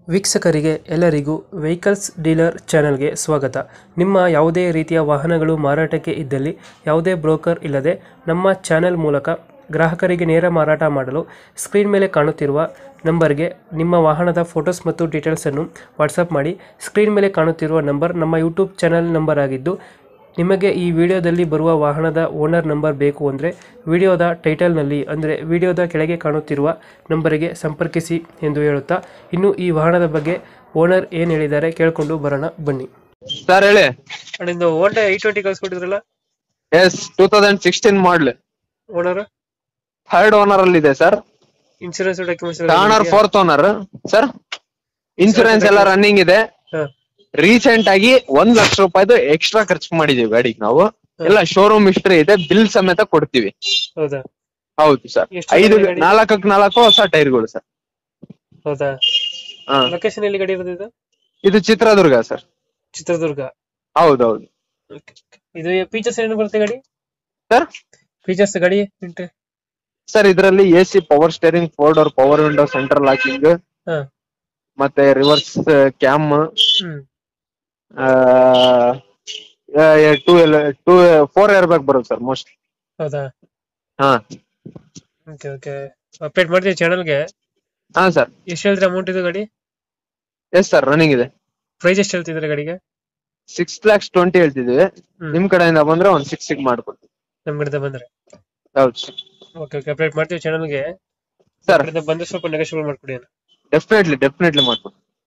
ವೀಕ್ಷಕರಿಗೆ ಎಲ್ಲರಿಗೂ vehicles dealer ಚಾನೆಲ್ಗೆ ಸ್ವಾಗತ ನಿಮ್ಮ ಯಾವುದೇ ರೀತಿಯ ವಾಹನಗಳು ಮಾರಾಟಕ್ಕೆ ಇದ್ದಲ್ಲಿ ಯಾವುದೇ ಬ್ರೋಕರ್ ಇಲ್ಲದೆ ನಮ್ಮ ಚಾನೆಲ್ ಮೂಲಕ ಗ್ರಾಹಕರಿಗೆ ನೇರ ಮಾರಾಟ ಮಾಡಲು ಸ್ಕ್ರೀನ್ ಮೇಲೆ ಕಾಣುತ್ತಿರುವ ನಂಬರ್ಗೆ ನಿಮ್ಮ ವಾಹನದ ಫೋಟೋಸ್ ಮತ್ತು ಡೀಟೇಲ್ಸನ್ನು ವಾಟ್ಸಪ್ ಮಾಡಿ ಸ್ಕ್ರೀನ್ ಮೇಲೆ ಕಾಣುತ್ತಿರುವ ನಂಬರ್ ನಮ್ಮ ಯೂಟ್ಯೂಬ್ ಚಾನೆಲ್ ನಂಬರ್ ಆಗಿದ್ದು ನಿಮಗೆ ಈ ವಿಡಿಯೋದಲ್ಲಿ ಬರುವ ವಾಹನದ ಓನರ್ ನಂಬರ್ ಬೇಕು ಅಂದರೆ ವಿಡಿಯೋದ ಟೈಟಲ್ನಲ್ಲಿ ಅಂದರೆ ವಿಡಿಯೋದ ಕೆಳಗೆ ಕಾಣುತ್ತಿರುವ ನಂಬರಿಗೆ ಸಂಪರ್ಕಿಸಿ ಎಂದು ಹೇಳುತ್ತಾ ಇನ್ನು ಈ ವಾಹನದ ಬಗ್ಗೆ ಓನರ್ ಏನು ಹೇಳಿದ್ದಾರೆ ಕೇಳಿಕೊಂಡು ಬರೋಣ ಬನ್ನಿ ಸರ್ ಹೇಳಿ ಅಲ್ಲಿಂದ ಓಲ್ಡ್ ಐ ಟ್ವೆಂಟಿ ಕಳ್ಸ್ಕೊಟ್ಟಿದ್ರಲ್ಲ yes two thousand sixteen model owner third owner ಅಲ್ಲಿ ಇದೆ sir insurance owner fourth owner sir insurance ಎಲ್ಲ ರನ್ನಿಂಗ್ ಇದೆ ರೀಸೆಂಟ್ ಆಗಿ ಒಂದ್ ಲಕ್ಷ ರೂಪಾಯಿದು ಎಕ್ಸ್ಟ್ರಾ ಖರ್ಚು ಮಾಡಿದೀವಿ ಗಾಡಿಗೆ ನಾವು ಎಲ್ಲ ಶೋರೂಮ್ ಹಿಸ್ಟ್ರಿ ಇದೆ ಬಿಲ್ ಸಮೇತ ಕೊಡ್ತೀವಿ ಹೌದಾ ಹೌದು ಸರ್ ಎಷ್ಟು ಐದು ಗಾಡಿ? ನಾಲ್ಕಕ್ ನಾಲ್ಕು ಹೊಸ ಟೈರ್ಗಳು ಸರ್ ಹೌದಾ ಹಾ ಲೊಕೇಶನ್ ಎಲ್ಲಿ ಗಾಡಿ ಇರೋದು ಇದು ಚಿತ್ರದುರ್ಗ ಸರ್ ಚಿತ್ರದುರ್ಗ ಹೌದೌದು ಇದು ಫೀಚರ್ಸ್ ಏನು ಬರುತ್ತೆ ಗಾಡಿ ಸರ್ ಫೀಚರ್ಸ್ ಗಾಡಿ ಇಂಟ್ರಿ ಸರ್ ಇದರಲ್ಲಿ A C power steering four door power window central locking ಹಾ ಮತ್ತೆ reverse cam hmm two to four year back ಬರುತ್ತೆ ಸರ್ ಮೋಸ್ಟ್ ಹೌದಾ ಹಾ ಓಕೆ ಓಕೆ ಅಪ್ಡೇಟ್ ಮಾಡ್ತೀವಿ ಚಾನಲ್ಗೆ ಹಾ ಸರ್ ಎಷ್ಟು ಹೇಳ್ತೀರಾ ಅಮೌಂಟ್ ಇದು ಗಾಡಿ ಎಸ್ ಸರ್ ರನ್ನಿಂಗ್ ಇದೆ ಪ್ರೈಸ್ ಎಷ್ಟು ಹೇಳ್ತಿದ್ರೆ ಗಾಡಿಗೆ ಸಿಕ್ಸ್ ಲ್ಯಾಕ್ಸ್ ಟ್ವೆಂಟಿ ಹೇಳ್ತಿದೀವಿ ಹ್ಮ್. ನಿಮ್ ಕಡೆಯಿಂದ ಬಂದ್ರೆ ಒಂದ್ ಸಿಕ್ಸ್ ಸಿಗ್ ಮಾಡ್ಕೊಡ್ತೀವಿ ನಮ್ ಕಡೆಯಿಂದ ಬಂದ್ರೆ ಹೌದು ಸರ್ ಓಕೆ ಓಕೆ ಅಪ್ಡೇಟ್ ಮಾಡ್ತೀವಿ ಚಾನಲ್ಗೆ ಸರ್ ಬಂದ್ರೆ ಸ್ವಲ್ಪ ನೆಗೋಷಿಯಬಲ್ ಮಾಡ್ಕೊಡಿ ಅಣ್ಣ ಡೆಫಿನೆಟ್ಲಿ ಡೆಫಿನೆಟ್ಲಿ ಮಾಡ್ಕೊಡ್ತೀವಿ